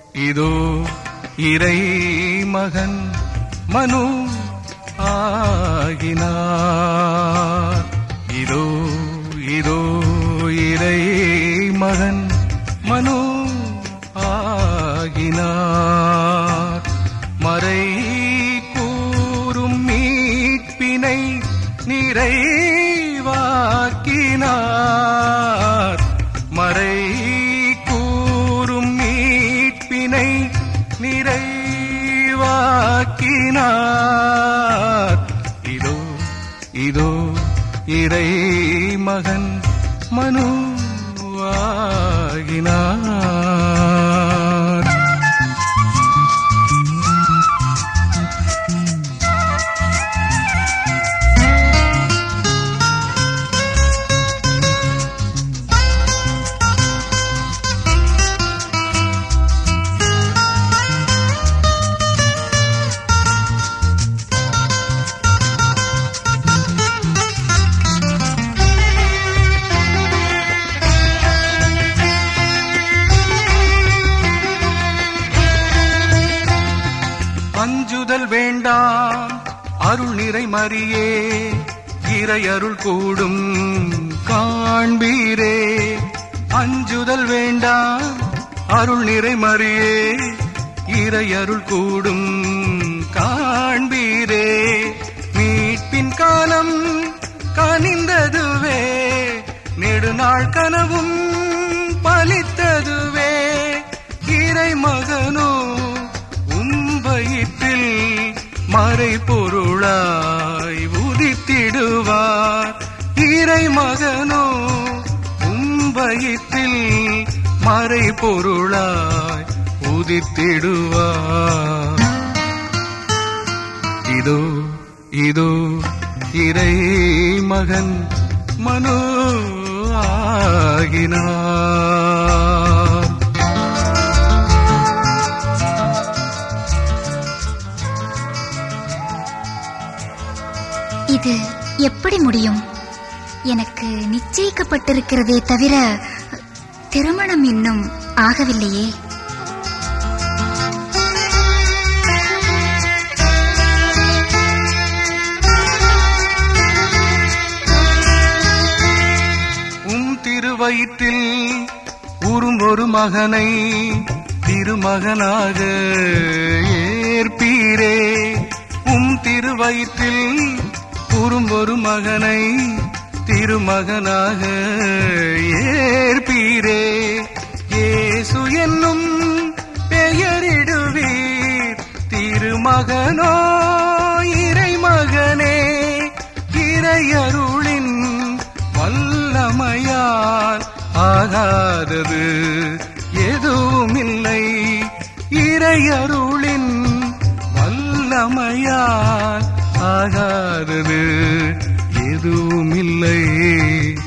இதோ இறை மகன் மனு ஆகினார் இதோ இதோ இறை மகன் மனு ஆகினார் மறை கூறும் மீட்பினை நிறைவாக்கினார் மறை கூறும் மீட்பினை நிறைவாக்கினார் இதோ இதோ இறை மகன் மனு ஆகினார் அஞ்சுதல் வேண்டாம் அருள் நிறை மறியே இறை அருள் கூடும் காண்பீரே அஞ்சுதல் வேண்டாம் அருள் நிறை மறியே இறை அருள் கூடும் காண்பீரே மீட்பின் காலம் கனிந்ததுவே நெடுநாள் கனவும் பலித்ததுவே இறை மகனோ உம்பயிற்றில் மறை பொருளாய் உதித்திடுவார் இறை மகனோ உம்பயிற்றில் மறை பொருளாய் உதித்திடுவார் இதோ இதோ இறை மகன் மனு ஆகினார் இது எப்படி முடியும் எனக்கு நிச்சயிக்கப்பட்டிருக்கிறதே தவிர திருமணம் இன்னும் ஆகவில்லையே உம் திருவயிற்றில் உறும் ஒரு மகனை திருமகனாக ஏற்பீரே உம் திருவயிற்றில் உறும் ஒரு மகனை திருமகனாக ஏற்பீரே இயேசு என்னும் பெயரிடுவீர் திருமகனோ இறைமகனே இறையருளின் வல்லமையால் ஆகாதது எதுவுமில்லை இறையருளின் வல்லமையால் ஆகாதது எதுவுமில்லை